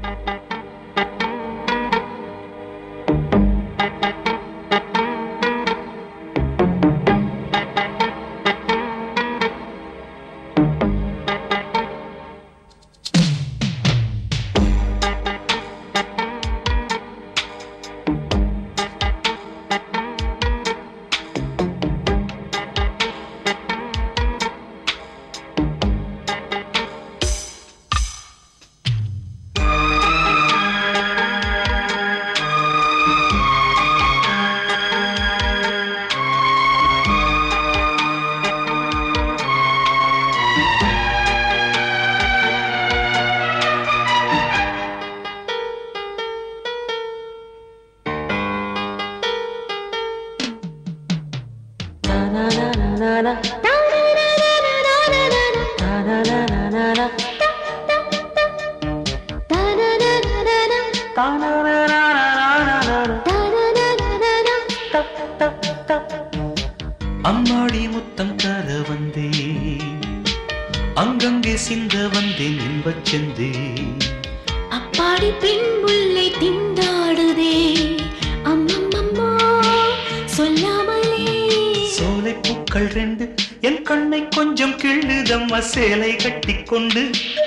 அம்மாடி முத்தம் தர வந்தேன் அங்கங்கே சிந்த வந்தேன் இன்பச் செந்தேன் அப்பாடி பெண் முல்லை திண்டாடுதே அம்மம்மம்மா சொல்லாமலே சோலை பூக்கள் ரெண்டு என் கண்ணை கொஞ்சம் கிள்ளுதம்மா சேலை கட்டிக்கொண்டு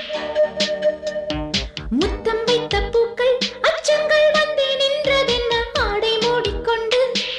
முத்தம் வைத்த பூக்கள் அச்சங்கள் வந்து நின்றதென்ன ஆடை மூடிக்கொண்டு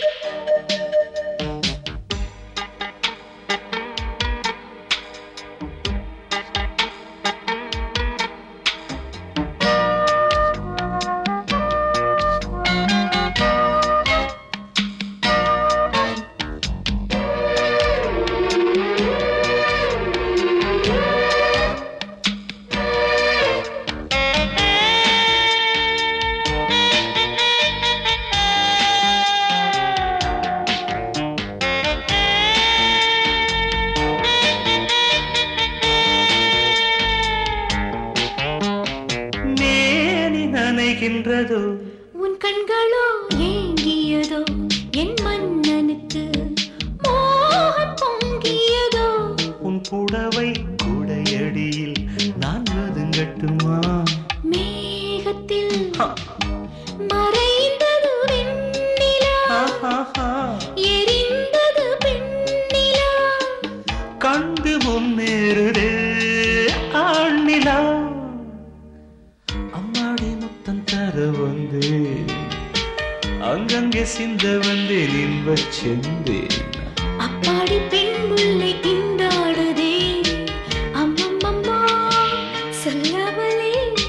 மேனி நனைகின்றதோ உன் கண்களோ ஏங்கியதோ என் மன்னனுக்கு மோகம் பொங்கியதோ உன் புடவை குடையடியில் நான் ஒதுங்கட்டுமா மேகத்தில் ஹா, மறைந்தது வெண்ணிலா ஆஹாஹா. எரிந்தது பெண்ணிலா கண்டு முன்னேறுதே ஆண்ணிலா அம்மாடி முத்தம் தர வந்து அங்கங்கே சிந்த வந்தேன் இன்பச் செந்தேன் அப்பாடி பெண் முல்லை திண்டாடுதே அம்மம்மம்மா சொல்லாமலே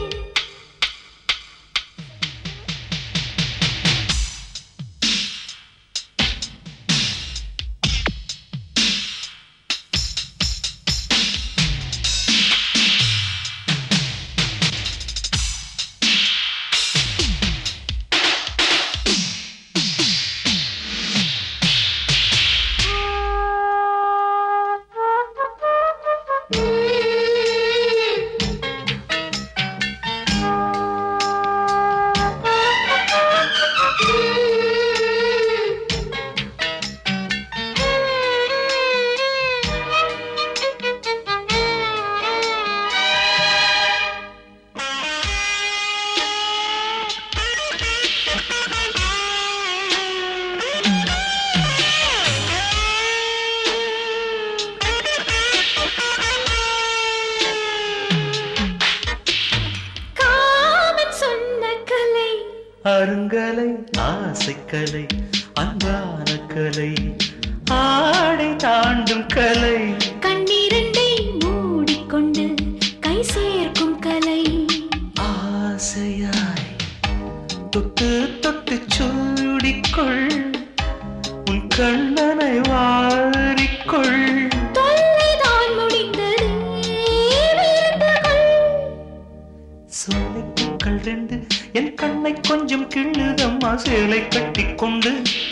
காமன் சொன்ன கலை அருங்கலை ஆசைக்கலை அன்பான கலை ஆடை தாண்டும் கலை கண்ணீரண்டை மூடிக்கொண்டு கை சேர்க்கும் கலை ஆசையாய் தொட்டு தொட்டு சூடிக்கொள் உன் கண்ணனை வாரிக்கொள் தொல்லைதான் முடிந்தது விருந்து கொள். சோலை பூக்கள் ரெண்டு என் கண்ணை கொஞ்சம் கிள்ளுதம்மா சேலை கட்டிக்கொண்டு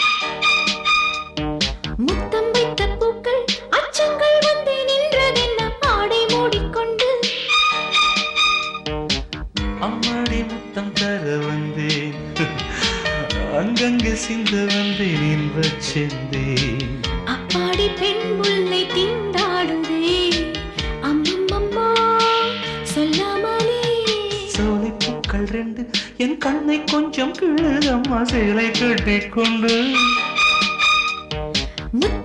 முத்தம் வைத்த பூக்கள் அச்சங்கள் வந்து நின்றதென்ன ஆடை மூடிக்கொண்டு அம்மாடி முத்தம் தர வந்தேன் அங்கங்கு சிந்த வந்தேன் இன்பச் செந்தேன் அப்பாடி பெண் முல்லை திண்டாடுதே அம்மம்மம்மா சொல்லாமலே சோலை பூக்கள் பூக்கள் ரெண்டு என் கண்ணை கொஞ்சம் கிள்ளுதம்மா சேலை கட்டிக்கொண்டு முத்தம்